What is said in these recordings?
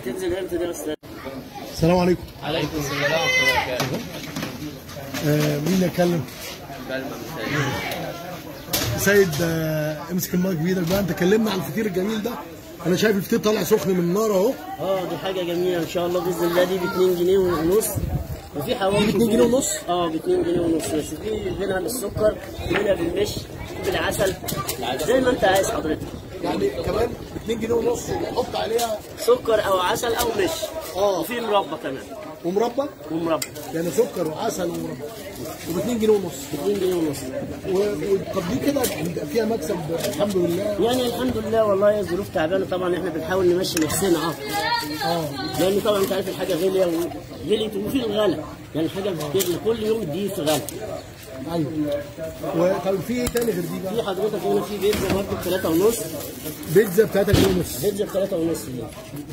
هتنزل امتى دي يا استاذ؟ السلام عليكم عليكم السلام ورحمة الله وبركاته. آه مين اللي اتكلم؟ كلمة مسائية. سيد آه امسك المايك بايدك بقى انت كلمنا عن الفطير الجميل ده انا شايف الفطير طالع سخن من النار اهو اه دي حاجه جميله ان شاء الله باذن الله دي ب 2 جنيه ونص وفي حواوشي دي ب 2 جنيه ونص؟ اه ب 2 جنيه ونص بس في منها بالسكر في منها بالمش في بالعسل زي ما انت عايز حضرتك يعني كمان 2 جنيه ونص وحط عليها سكر او عسل او مش اه وفي مربى كمان ومربى ومربى يعني سكر وعسل ومربى وب 2 جنيه ونص ب 2 جنيه ونص و- و- طب دي كده بيبقى فيها مكسب الحمد لله يعني الحمد لله والله الظروف تعبانه طبعا احنا بنحاول نمشي نفسنا اه اه لان طبعا انت عارف الحاجه غاليه وغليت وفي الغلا يعني الحاجه بتغلى كل يوم دي في غلا ايوه وطب في ايه تاني غير دي بقى؟ في حضرتك هنا في بيتزا برضه ب 3 ونص بيتزا ب 3 جنيه ونص بيتزا ب 3 ونص دي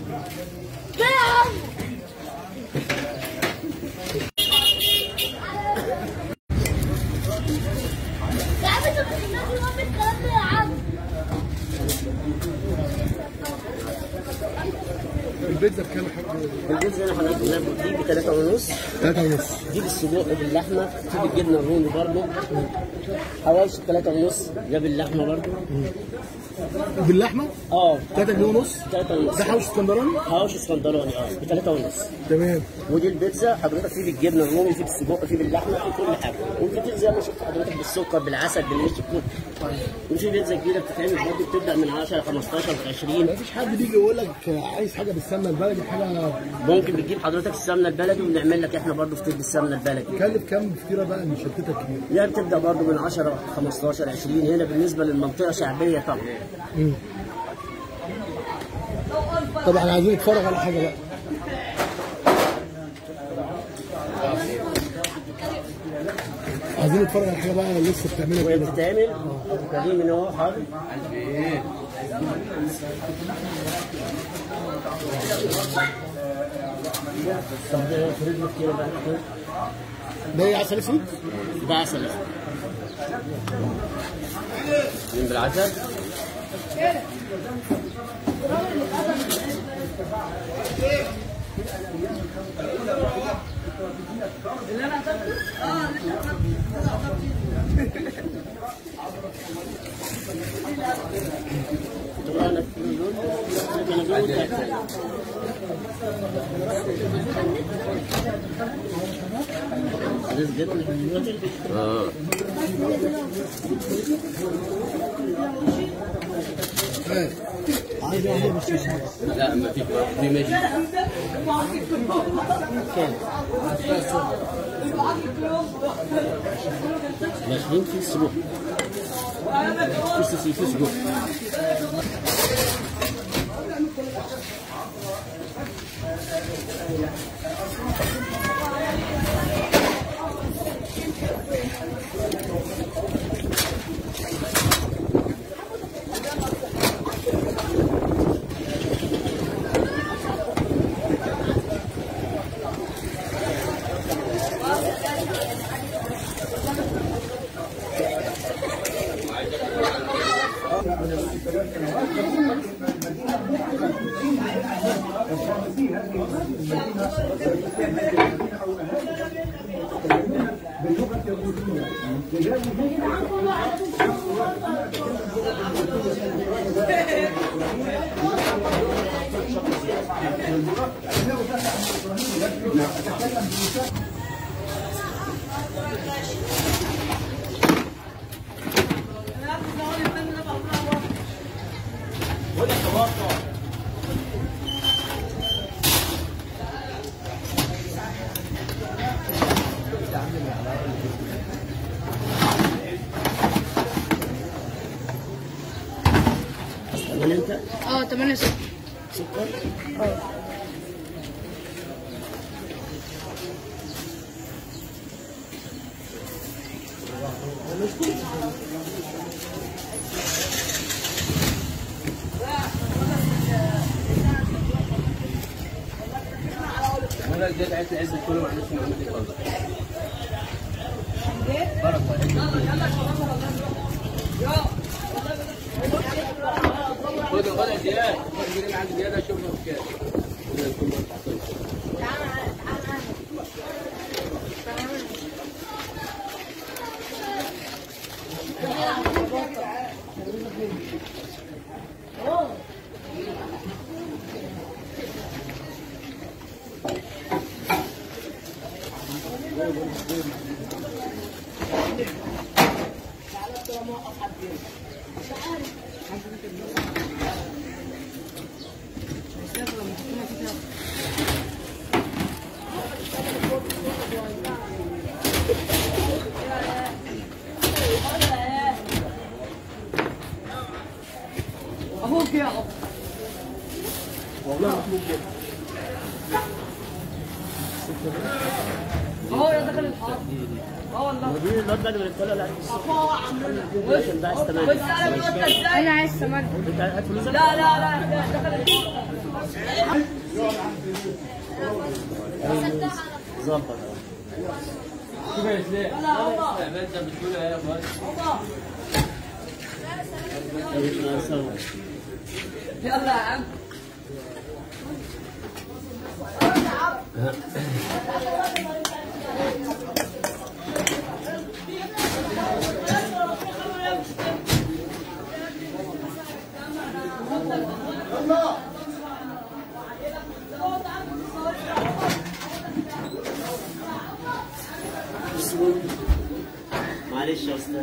يا عم انت بتسمعني وقف الكلام ده يا عم البيتزا بكام يا حاج؟ البيتزا هنا حضرتك هنا دي ب 3 ونص 3 ونص دي بالسجق باللحمه في بالجبنه الرومي برضه حواوشي 3 ونص ده باللحمه برضه باللحمه اه 3 جنيه ونص 3 ونص ده حوش اسكندراني حواوشي اسكندراني اه ب 3 ونص تمام ودي البيتزا حضرتك في بالجبنه الرومي في بالسجق في باللحمه في كل حاجه والفطير زي ما شفت حضرتك بالسكر بالعسل بالمش بكل وفي بيتزا كبيره بتتعمل برضه بتبدا من 10 15 20 مفيش حد بيجي يقول لك عايز حاجه بالسمنه البلدي حاجه ممكن بتجيب حضرتك السمنه البلدي وبنعمل لك احنا برضه فطير بالسمنه البلدي تكلف كام فطيره بقى من شركتك كبيره يعني بتبدا برضه من 10 15 20 هنا بالنسبه للمنطقه شعبيه طبعا طب احنا عايزين نتفرج على حاجه بقى عايزين نتفرج على حاجه بقى لسه بتعملها وهي كده بتتعمل كريم من اهو حاضر طب ده في رجلك كده بقى ده ايه عسل اسود ده عسل اسود من بالعسل. طبعا انا في دول انا دول بتاعتي. عايز جبنة دلوقتي؟ اه عايز واحده بس مش عارف. لا ما فيش في ماشي كام؟ داخلين في السجق في سيسي في سجق من انت اه 8 6 سكر ولا زيت عايز عايز كله معلش ما عملتش خالص خد خد يا زياد خد جنيه عند زياد اشوف له كام اخوك يا اخو والله اهو يا دخل الحاره اه والله دي الواد ده اللي بيتكلم لا اخو عم لكن ده عايز تمام بس انا بقول لك ازاي انا عايز سمك انت هات فلوسك لا لا لا لا دخل الحاره ظبط لا هو انت بتقول ايه يا اخوان هو يلا يا عم معلش يا استاذ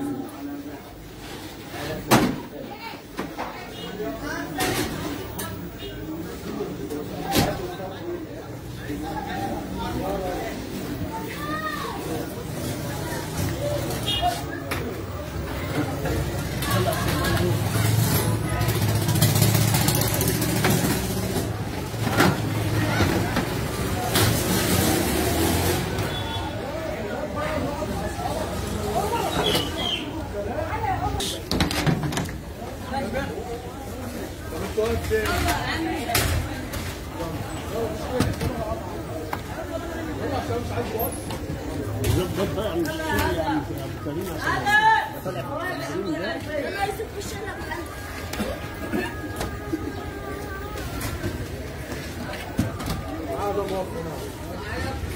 ظبط بقى مش شغل يعني في ابو كريم عشان طالع في التلفزيون ده انا عايز اخش انا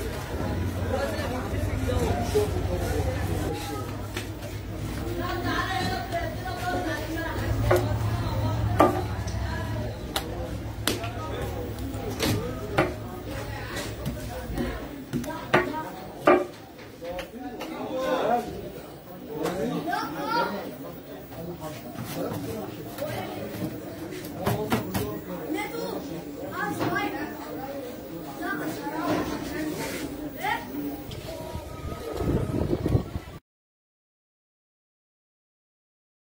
لا